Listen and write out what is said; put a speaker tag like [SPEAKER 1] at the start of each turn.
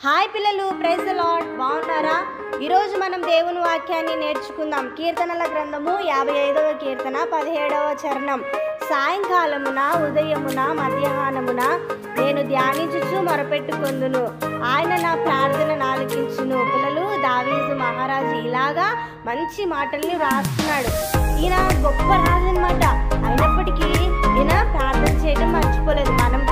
[SPEAKER 1] hi పిల్లలు praise lord బాగున్నారా ఈరోజు మనం దేవుని వాక్యాన్ని నేర్చుకుందాం కీర్తనల గ్రంథము యాభై ఐదవ కీర్తన పదిహేడవ చరణం సాయంకాలమున ఉదయమున మధ్యాహ్నమున నేను ధ్యానించుచు మొరపెట్టుకొందును ఆయన నా ప్రార్థన ఆలకించును పిల్లలు దావీదు మహారాజు ఇలాగా మంచి మాటల్ని రాస్తున్నాడు ఈయన గొప్ప రాజు అనమాట అయినప్పటికీ ఈయన ప్రార్థన చేయడం మర్చిపోలేదు మనం